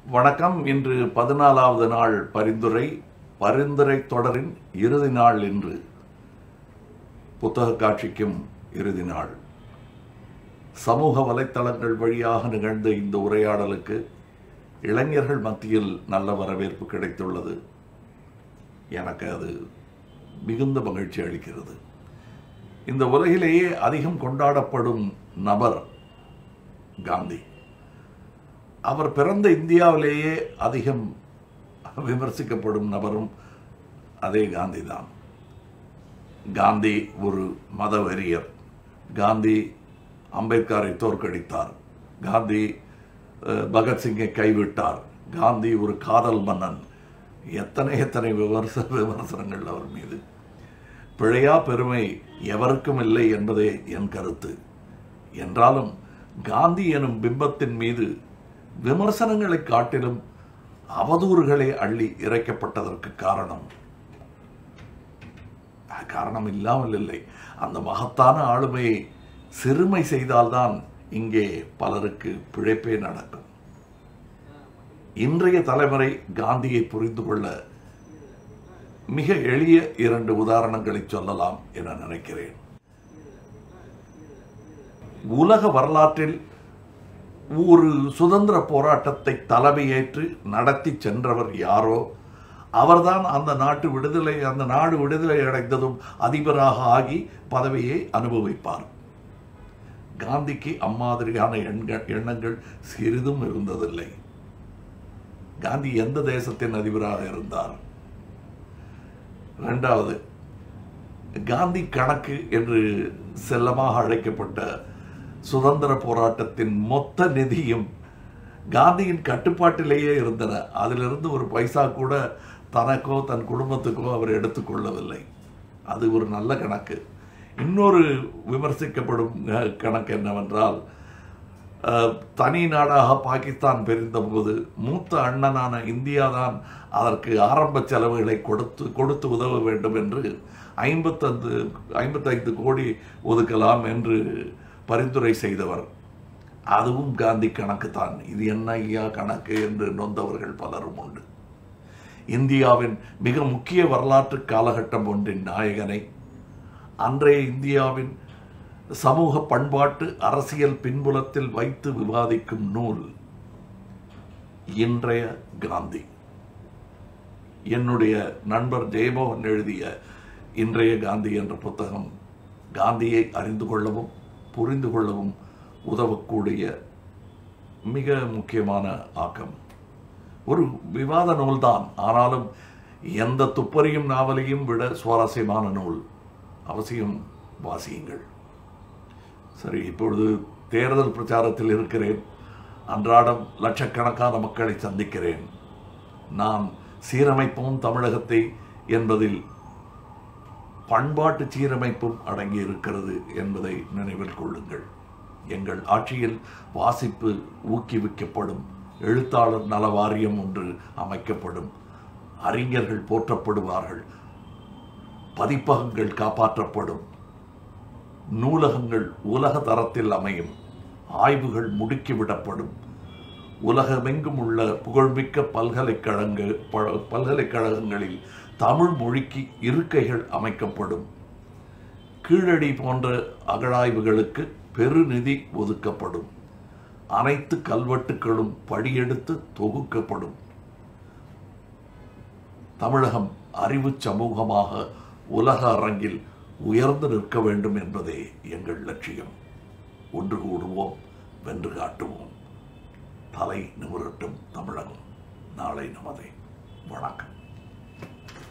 வணக்கம் இன்று பதினாலாவது நாள் பரிந்துரை பரிந்துரை தொடரின் இறுதி நாள் இன்று புத்தக காட்சிக்கும் இறுதி நாள் சமூக வலைத்தளங்கள் வழியாக நிகழ்ந்த இந்த உரையாடலுக்கு இளைஞர்கள் மத்தியில் நல்ல வரவேற்பு கிடைத்துள்ளது எனக்கு அது மிகுந்த மகிழ்ச்சி அளிக்கிறது இந்த உலகிலேயே அதிகம் கொண்டாடப்படும் நபர் காந்தி அவர் பிறந்த இந்தியாவிலேயே அதிகம் விமர்சிக்கப்படும் நபரும் அதே காந்தி தான் காந்தி ஒரு மதவெறியர் காந்தி அம்பேத்கரை தோற்கடித்தார் காந்தி அஹ், பகத்சிங்கை கைவிட்டார் காந்தி ஒரு காதல் மன்னன் எத்தனை எத்தனை விமர்ச விமர்சனங்கள் அவர் மீது பிழையா பெருமை எவருக்கும் இல்லை என்பதே என் கருத்து என்றாலும் காந்தி எனும் பிம்பத்தின் மீது விமர்சனங்களை காட்டிலும் அவதூறுகளே அள்ளி இறைக்கப்பட்டதற்கு காரணம் காரணம் இல்லாமல் இல்லை அந்த மகத்தான ஆளுமையை சிறுமை செய்தால்தான் இங்கே பலருக்கு பிழைப்பே நடக்கும் இன்றைய தலைமுறை காந்தியை புரிந்து கொள்ள மிக எளிய இரண்டு உதாரணங்களை சொல்லலாம் என நினைக்கிறேன் உலக வரலாற்றில் ஒரு சுதந்திர போராட்டத்தை தலைமையேற்று நடத்தி சென்றவர் யாரோ அவர்தான் அந்த நாட்டு விடுதலை அந்த நாடு விடுதலை அடைந்ததும் அதிபராக ஆகி பதவியை அனுபவிப்பார் காந்திக்கு அம்மாதிரியான எண்கள் எண்ணங்கள் சிறிதும் இருந்ததில்லை காந்தி எந்த தேசத்தின் அதிபராக இருந்தார் இரண்டாவது காந்தி கணக்கு என்று செல்லமாக அழைக்கப்பட்ட சுதந்திர போராட்டத்தின் மொத்த நிதியும் காந்தியின் கட்டுப்பாட்டிலேயே இருந்தன அதிலிருந்து ஒரு பைசா கூட தனக்கோ தன் குடும்பத்துக்கோ அவர் எடுத்துக்கொள்ளவில்லை அது ஒரு நல்ல கணக்கு இன்னொரு விமர்சிக்கப்படும் அஹ், கணக்கு என்னவென்றால் அஹ், தனி நாடாக பாகிஸ்தான் பிரிந்தபோது மூத்த அண்ணனான இந்தியா தான் அதற்கு ஆரம்ப செலவுகளை கொடுத்து கொடுத்து உதவ வேண்டும் என்று ஐம்பத்தந்து ஐம்பத்தைந்து கோடி ஒதுக்கலாம் என்று பரிந்துரை செய்தவர் அதுவும் காந்தி கணக்கு தான் இது என்ன ஐயா கணக்கு என்று நொந்தவர்கள் பலரும் உண்டு இந்தியாவின் மிக முக்கிய வரலாற்று காலகட்டம் ஒன்றின் நாயகனை அன்றைய இந்தியாவின் சமூக பண்பாட்டு அரசியல் பின்புலத்தில் வைத்து விவாதிக்கும் நூல் இன்றைய காந்தி என்னுடைய நண்பர் ஜெயமோகன் எழுதிய இன்றைய காந்தி என்ற புத்தகம் காந்தியை அறிந்து கொள்ளவும் புரிந்து கொள்ளவும் உதவக்கூடிய மிக முக்கியமான ஆக்கம் ஒரு விவாத நூல்தான் ஆனாலும் எந்த துப்பறியும் நாவலையும் விட சுவாரஸ்யமான நூல் அவசியம் வாசியுங்கள் சரி இப்பொழுது தேர்தல் பிரச்சாரத்தில் இருக்கிறேன் அன்றாடம் லட்சக்கணக்கான மக்களை சந்திக்கிறேன் நான் சீரமைப்போம் தமிழகத்தை என்பதில் பண்பாட்டு சீரமைப்பும் அடங்கி இருக்கிறது என்பதை நினைவில் கொள்ளுங்கள் எங்கள் ஆட்சியில் வாசிப்பு ஊக்குவிக்கப்படும் எழுத்தாளர் நல வாரியம் ஒன்று அமைக்கப்படும் அறிஞர்கள் போற்றப்படுவார்கள் பதிப்பகங்கள் காப்பாற்றப்படும் நூலகங்கள் உலக தரத்தில் அமையும் ஆய்வுகள் முடுக்கிவிடப்படும் உலகமெங்கும் உள்ள புகழ்மிக்க பல்கலைக்கழக ப- பல்கலைக்கழகங்களில் தமிழ் மொழிக்கு இருக்கைகள் அமைக்கப்படும் கீழடி போன்ற அகழாய்வுகளுக்கு பெருநிதி ஒதுக்கப்படும் அனைத்து கல்வெட்டுகளும் படியெடுத்து தொகுக்கப்படும் தமிழகம் அறிவு சமூகமாக உலக அரங்கில் உயர்ந்து நிற்க வேண்டும் என்பதே எங்கள் லட்சியம் ஒன்று கூடுவோம் வென்று காட்டுவோம் தலை நிமிரட்டும் தமிழகம் நாளை நமதே வணக்கம்